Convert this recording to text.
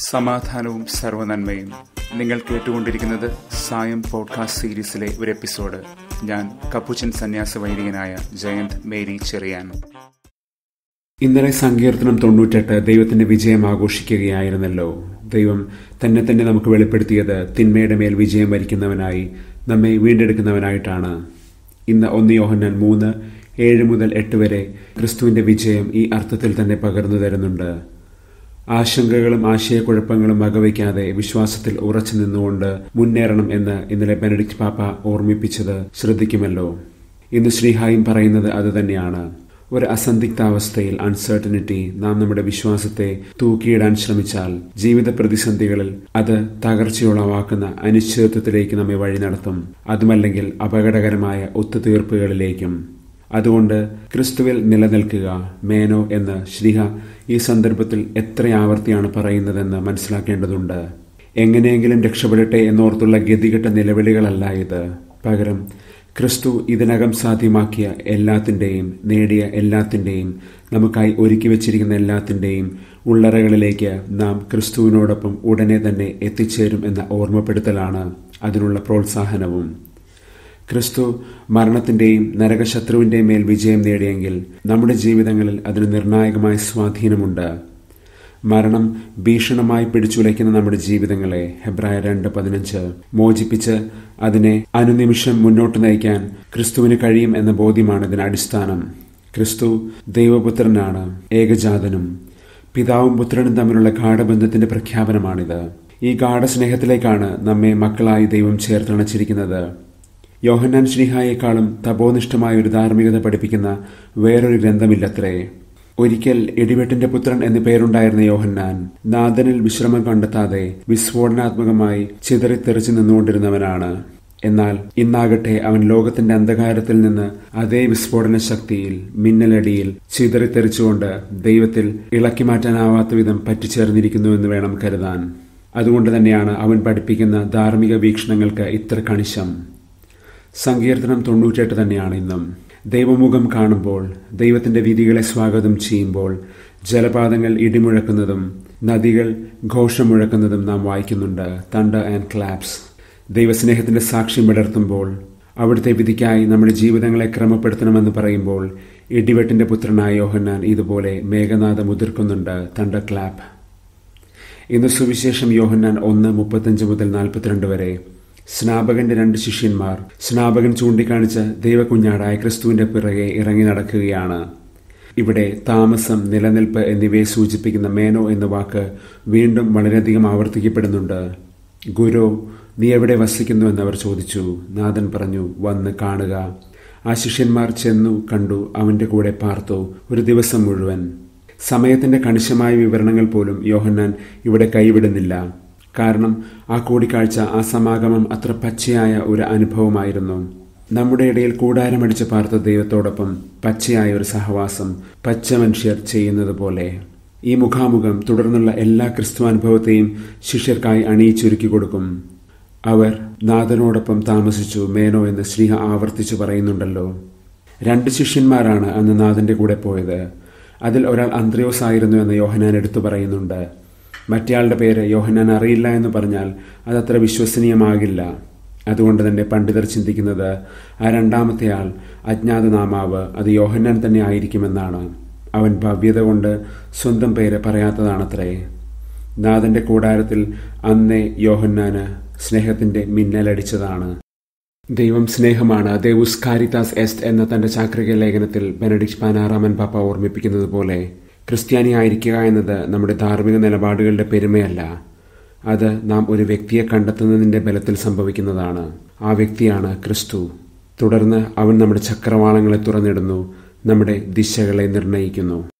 സമാധാനവും സർവനന്മയും നിങ്ങൾ കേട്ടുകൊണ്ടിരിക്കുന്നത് സായം പോഡ്കാസ്റ്റ് സീരീസിലെ ഒരു എപ്പിസോഡ് ഞാൻ കപ്പുച്ചൻ സന്യാസ വൈദികനായ ജയന്ത് മേരി ചെറിയാൻ ഇന്നലെ സങ്കീർത്തനം തൊണ്ണൂറ്റെട്ട് ദൈവത്തിന്റെ വിജയം ആഘോഷിക്കുകയായിരുന്നല്ലോ ദൈവം തന്നെ തന്നെ നമുക്ക് വെളിപ്പെടുത്തിയത് തിന്മയുടെ മേൽ വിജയം വരിക്കുന്നവനായി നമ്മെ വീണ്ടെടുക്കുന്നവനായിട്ടാണ് ഇന്ന് ഒന്ന് യോഹന്നാൻ മൂന്ന് ഏഴ് മുതൽ എട്ട് വരെ ക്രിസ്തുവിന്റെ വിജയം ഈ അർത്ഥത്തിൽ തന്നെ പകർന്നു തരുന്നുണ്ട് ആശങ്കകളും ആശയക്കുഴപ്പങ്ങളും വകവയ്ക്കാതെ വിശ്വാസത്തിൽ ഉറച്ചു നിന്നുകൊണ്ട് മുന്നേറണം എന്ന് ഇന്നലെ ബെനഡിക്ട് പാപ്പ ഓർമ്മിപ്പിച്ചത് ശ്രദ്ധിക്കുമല്ലോ ഇന്ന് ശ്രീഹായും പറയുന്നത് അതുതന്നെയാണ് ഒരു അസന്ദിഗ്ധാവസ്ഥയിൽ അൺസർട്ടനിറ്റി നാം നമ്മുടെ വിശ്വാസത്തെ തൂക്കിയിടാൻ ശ്രമിച്ചാൽ ജീവിത പ്രതിസന്ധികളിൽ അത് തകർച്ചയുളവാക്കുന്ന അനിശ്ചിതത്വത്തിലേക്ക് നമ്മെ വഴി നടത്തും അതുമല്ലെങ്കിൽ അപകടകരമായ ഒത്തുതീർപ്പുകളിലേക്കും അതുകൊണ്ട് ക്രിസ്തുവിൽ നിലനിൽക്കുക മേനോ എന്ന് ശ്രീഹ ഈ സന്ദർഭത്തിൽ എത്ര ആവർത്തിയാണ് പറയുന്നതെന്ന് മനസ്സിലാക്കേണ്ടതുണ്ട് എങ്ങനെയെങ്കിലും രക്ഷപ്പെടട്ടെ എന്നോർത്തുള്ള ഗതികെട്ട നിലവിളികളല്ല ഇത് പകരം ക്രിസ്തു ഇതിനകം സാധ്യമാക്കിയ എല്ലാത്തിൻ്റെയും നേടിയ എല്ലാത്തിൻ്റെയും നമുക്കായി ഒരുക്കി വച്ചിരിക്കുന്ന എല്ലാത്തിൻ്റെയും ഉള്ളറകളിലേക്ക് നാം ക്രിസ്തുവിനോടൊപ്പം ഉടനെ തന്നെ എത്തിച്ചേരും എന്ന ഓർമ്മപ്പെടുത്തലാണ് അതിനുള്ള പ്രോത്സാഹനവും ക്രിസ്തു മരണത്തിന്റെയും നരകശത്രുവിന്റെയും മേൽ വിജയം നേടിയെങ്കിൽ നമ്മുടെ ജീവിതങ്ങളിൽ അതിന് നിർണായകമായ സ്വാധീനമുണ്ട് മരണം ഭീഷണമായി പിടിച്ചുലയ്ക്കുന്ന നമ്മുടെ ജീവിതങ്ങളെ ഹെബ്രായ രണ്ട് പതിനഞ്ച് മോചിപ്പിച്ച് അതിനെ അനുനിമിഷം മുന്നോട്ട് നയിക്കാൻ ക്രിസ്തുവിന് കഴിയും എന്ന ബോധ്യമാണ് ഇതിന് അടിസ്ഥാനം ക്രിസ്തു ദൈവപുത്രനാണ് ഏകജാതനും പിതാവും പുത്രനും തമ്മിലുള്ള ഗാഠബന്ധത്തിന്റെ പ്രഖ്യാപനമാണിത് ഈ ഗാഠസ്നേഹത്തിലേക്കാണ് നമ്മെ മക്കളായി ദൈവം ചേർത്തണച്ചിരിക്കുന്നത് യോഹന്നാൻ ശ്രീഹായേക്കാളും തപോനിഷ്ഠമായ ഒരു ധാർമ്മികത പഠിപ്പിക്കുന്ന വേറൊരു ഗ്രന്ഥമില്ലത്രേ ഒരിക്കൽ ഇടിവെട്ടിന്റെ പുത്രൻ എന്നു പേരുണ്ടായിരുന്ന യോഹന്നാൻ നാഥനിൽ വിശ്രമം കണ്ടെത്താതെ വിസ്ഫോടനാത്മകമായി ചിതറിത്തെറിച്ചു നിന്നുകൊണ്ടിരുന്നവനാണ് എന്നാൽ ഇന്നാകട്ടെ അവൻ ലോകത്തിന്റെ അന്ധകാരത്തിൽ നിന്ന് അതേ വിസ്ഫോടന ശക്തിയിൽ മിന്നലടിയിൽ ചിതറിത്തെറിച്ചുകൊണ്ട് ദൈവത്തിൽ ഇളക്കി മാറ്റാനാവാത്ത വിധം പറ്റിച്ചേർന്നിരിക്കുന്നുവെന്ന് വേണം കരുതാൻ അതുകൊണ്ട് തന്നെയാണ് അവൻ പഠിപ്പിക്കുന്ന ധാർമ്മിക വീക്ഷണങ്ങൾക്ക് ഇത്ര കണിശം സങ്കീർത്തനം തൊണ്ണൂറ്റെട്ട് തന്നെയാണ് ഇന്നും ദൈവമുഖം കാണുമ്പോൾ ദൈവത്തിന്റെ വിധികളെ സ്വാഗതം ചെയ്യുമ്പോൾ ജലപാതങ്ങൾ ഇടിമുഴക്കുന്നതും നദികൾ ഘോഷമുഴക്കുന്നതും നാം വായിക്കുന്നുണ്ട് തണ്ടർ ആൻഡ് ക്ലാപ്സ് ദൈവസ്നേഹത്തിന്റെ സാക്ഷ്യം വിടർത്തുമ്പോൾ അവിടുത്തെ വിധിക്കായി നമ്മുടെ ജീവിതങ്ങളെ ക്രമപ്പെടുത്തണമെന്ന് പറയുമ്പോൾ ഇടിവെട്ടിന്റെ പുത്രനായ യോഹന്നാൻ ഇതുപോലെ മേഘനാഥം ഉതിർക്കുന്നുണ്ട് തണ്ടർ ക്ലാപ്പ് ഇന്ന് സുവിശേഷം യോഹന്നാൻ ഒന്ന് മുപ്പത്തഞ്ച് മുതൽ നാൽപ്പത്തിരണ്ട് വരെ സ്നാപകന്റെ രണ്ട് ശിഷ്യന്മാർ സ്നാപകൻ ചൂണ്ടിക്കാണിച്ച ദൈവകുഞ്ഞാടായ ക്രിസ്തുവിന്റെ പിറകെ ഇറങ്ങി നടക്കുകയാണ് ഇവിടെ താമസം നിലനിൽപ്പ് എന്നിവയെ സൂചിപ്പിക്കുന്ന മേനോ എന്ന വാക്ക് വീണ്ടും വളരെയധികം ആവർത്തിക്കപ്പെടുന്നുണ്ട് ഗുരു നീ എവിടെ വസിക്കുന്നു എന്നവർ ചോദിച്ചു നാഥൻ പറഞ്ഞു വന്ന് കാണുക ആ ശിഷ്യന്മാർ ചെന്നു കണ്ടു അവന്റെ കൂടെ പാർത്തു ഒരു ദിവസം മുഴുവൻ സമയത്തിന്റെ കണിശമായ വിവരണങ്ങൾ പോലും യോഹന്നാൻ ഇവിടെ കൈവിടുന്നില്ല കാരണം ആ കൂടിക്കാഴ്ച ആ സമാഗമം അത്ര പച്ചയായ ഒരു അനുഭവമായിരുന്നു നമ്മുടെ ഇടയിൽ കൂടാരമടിച്ച് പാർത്ത ദൈവത്തോടൊപ്പം പച്ചയായ ഒരു സഹവാസം പച്ച മനുഷ്യർ ചെയ്യുന്നത് പോലെ ഈ മുഖാമുഖം തുടർന്നുള്ള എല്ലാ ക്രിസ്തുവാനുഭവത്തെയും ശിഷ്യർക്കായി അണിയിച്ചൊരുക്കി കൊടുക്കും അവർ നാഥനോടൊപ്പം താമസിച്ചു മേനോ എന്ന് ശ്രീഹ ആവർത്തിച്ചു പറയുന്നുണ്ടല്ലോ രണ്ട് ശിഷ്യന്മാരാണ് അന്ന് നാഥന്റെ കൂടെ പോയത് അതിൽ ഒരാൾ അന്ത്രയോസ് ആയിരുന്നു എന്ന് യോഹനാൻ എടുത്തു പറയുന്നുണ്ട് മറ്റേയാളുടെ പേര് യോഹന്നാൻ അറിയില്ല എന്ന് പറഞ്ഞാൽ അതത്ര വിശ്വസനീയമാകില്ല അതുകൊണ്ട് തന്നെ പണ്ഡിതർ ചിന്തിക്കുന്നത് ആ രണ്ടാമത്തെ ആൾ അജ്ഞാതനാമാവ് അത് യോഹന്നാൻ തന്നെ ആയിരിക്കുമെന്നാണ് അവൻ ഭവ്യത കൊണ്ട് സ്വന്തം പേര് പറയാത്തതാണത്രേ നാഥന്റെ കൂടാരത്തിൽ അന്നേ യോഹന്നാന് സ്നേഹത്തിന്റെ മിന്നലടിച്ചതാണ് ദൈവം സ്നേഹമാണ് ദേവുസ് കാരിതാസ് എസ്റ്റ് എന്ന തന്റെ ചാക്രിക ലേഖനത്തിൽ ബെനഡിക്ട് പനാറാമൻ പാപ്പ ഓർമ്മിപ്പിക്കുന്നത് പോലെ ക്രിസ്ത്യാനി ആയിരിക്കുക എന്നത് നമ്മുടെ ധാർമ്മിക നിലപാടുകളുടെ പെരുമയല്ല അത് നാം ഒരു വ്യക്തിയെ കണ്ടെത്തുന്നതിന്റെ ബലത്തിൽ സംഭവിക്കുന്നതാണ് ആ വ്യക്തിയാണ് ക്രിസ്തു തുടർന്ന് അവൻ നമ്മുടെ ചക്രവാളങ്ങളെ തുറന്നിടുന്നു നമ്മുടെ ദിശകളെ നിർണയിക്കുന്നു